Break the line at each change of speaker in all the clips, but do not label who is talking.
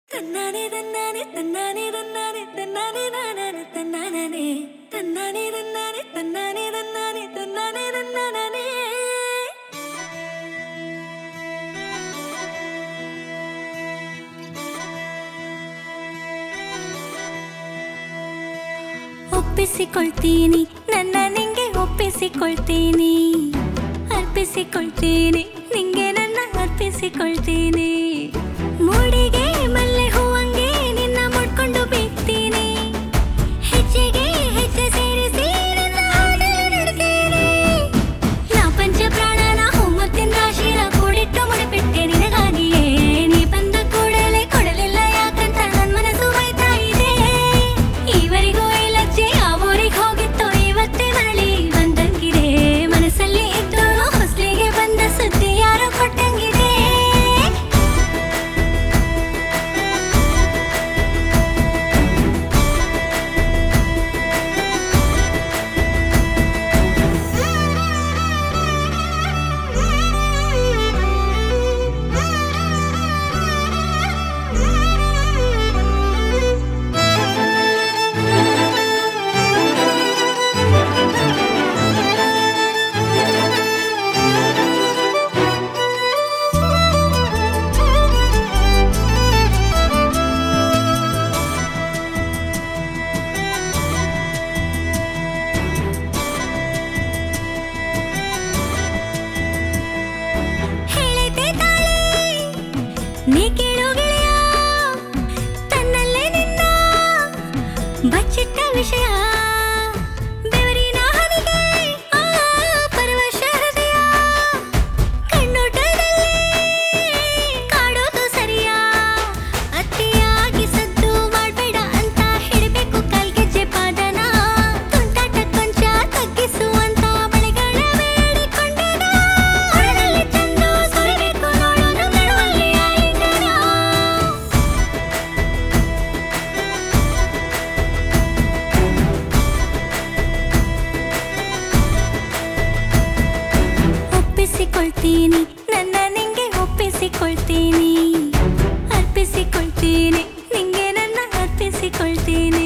തന്നാനെ തന്നാനെ തന്നാനെ തന്നാനെ തന്നാനെ നാനാനെ തന്നാനെ തന്നാനെ തന്നാനെ തന്നാനെ തന്നാനെ തന്നാനെ തന്നാനെ ಒಪ್ಪಿಸಿಕೊಳ್ತೀನಿ ನನ್ನ ನಿಂಗೆ ಒಪ್ಪಿಸಿಕೊಳ್ತೀನಿ ಅರ್ಪಿಸಿಕೊಳ್ತೀನಿ ನಿಂಗೆ ನನ್ನ ಅರ್ಪಿಸಿಕೊಳ್ತೀನಿ ಮೂಡಿಗೆ ಮಲ್ಲೆ ಹೂವಂಗೆ ನಿನ್ನ ಮುಡ್ಕೊಂಡು ಬಿಡ್ತೀನಿ ಹೆಜ್ಜೆಗೆ ಹೆಜ್ಜೆ ಸೇರಿಸಿ ನಿನ್ನ ಹಾಡಲು ನುಡಿತೀನಿ ನಾ ಪಂಚ ಪ್ರಾಣನ ಹೋಮತ್ತಿನ ರಾಶಿನ ಕೂಡಿಟ್ಟು ಮುಡಿಬಿಟ್ಟೆ ನಿನಗಾಗಿಯೇ ನೀ ಬಂದ ಕೂಡಲೇ ಕೊಡಲಿಲ್ಲ ಯಾಕಂತ ನನ್ ಮನಸ್ಸು ಬೈತಾ ಇದೆ ಈವರೆಗೂ ಈ ಲಜ್ಜೆ ಯಾವೂರಿಗೆ ಹೋಗಿತ್ತು ಇವತ್ತೇ ಮರಳಿ ಬಂದಂಗಿದೆ ಮನಸ್ಸಲ್ಲಿ ಇದ್ದು ಹೊಸ್ಲಿಗೆ ಬಂದ ಸುದ್ದಿ ಯಾರೋ ಕೊಟ್ಟಂಗಿದೆ ಹೇಳಿದ್ದೆ ತಾಳೆ ನೀ ಕೇಳು ಗೆಳೆಯ ತನ್ನಲ್ಲೇ ನಿನ್ನ ಬಚ್ಚಿಟ್ಟ ವಿಷಯ ಬೆವರಿನ ಹನಿಗೆ ಆ ಪರವಶ ಹೃದಯ ಕಣ್ಣೋಟದಲ್ಲಿ ಕಾಡೋದು ಸರಿಯಾ ಅತಿಯಾಗಿ ಸದ್ದು ಮಾಡ್ಬೇಡ ಅಂತ ಹಿಡಿಬೇಕು ಕಾಲ್ಗೆಜ್ಜೆ ಪಾದನ ತುಂಟಾಟ ಕೊಂಚ ತಗ್ಗಿಸುವಂತ ಬಳೆಗಳ ಬೇಡಿಕೊಂಡೆನ ಹೊರದಲ್ಲಿ ತಂದು ಸುರಿಬೇಕು ನೋಡೋನು ನಡುವಲ್ಲಿ ಆಲಿಂಗನ ಒಪ್ಪಿಸಿಕೊಳ್ತೀನಿ ನನ್ನ ನಿಂಗೆ ಒಪ್ಪಿಸಿಕೊಳ್ತೀನಿ ಅರ್ಪಿಸಿಕೊಳ್ತೀನಿ ನಿಂಗೆ ನನ್ನ ಅರ್ಪಿಸಿಕೊಳ್ತೀನಿ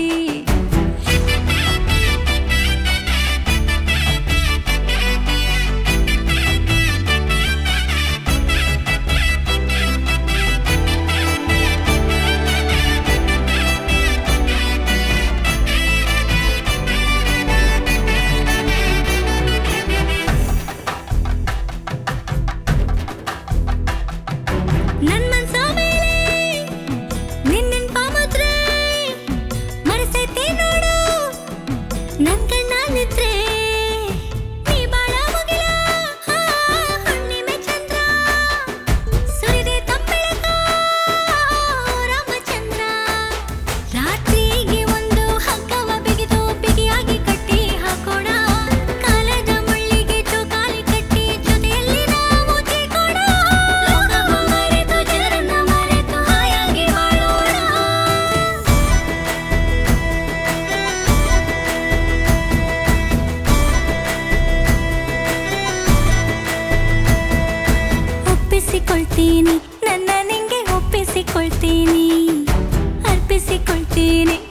ನನ್ ಮನ್ಸ ಮೇಲೆ ನಿನ್ನಿನ್ ಪಾಮುದ್ರೆ ಮರೆಸೈತಿ ನೋಡು ನನ್ ಕಣ್ಣ ನಿದ್ರೆ ನೀ ಬಾಳ ಮುಗಿಲ ಹಾ, ಹುಣ್ಣಿಮೆ ಚಂದ್ರ ಸುರಿದೆ ತಂಬೆಳಕ ರಾಮಚಂದ್ರ ರಾತ್ರಿಗೆ ಒಂದು ಹಗ್ಗವ ಬಿಗಿದು ಬಿಗಿಯಾಗಿ ಕಟ್ಟಿ ಹಾಕೋಣ ಕಾಲದ ಮುಳ್ಳಿಗೆ ಜೋಕಾಲಿ ಕಟ್ಟಿ ಜೊತೆಯಲ್ಲಿ ನಾವು ಜೀಕೋಣ ಲೋಕವ ಮರೆತು ಜನರನ್ನ ಮರೆತು ಹಾಯಾಗಿ ಬಾಳೋಣ ಒಪ್ಪಿಸಿಕೊಳ್ತೀನಿ ನನ್ನ ನಿಂಗೆ ಒಪ್ಪಿಸಿಕೊಳ್ತೀನಿ ಅರ್ಪಿಸಿಕೊಳ್ತೀನಿ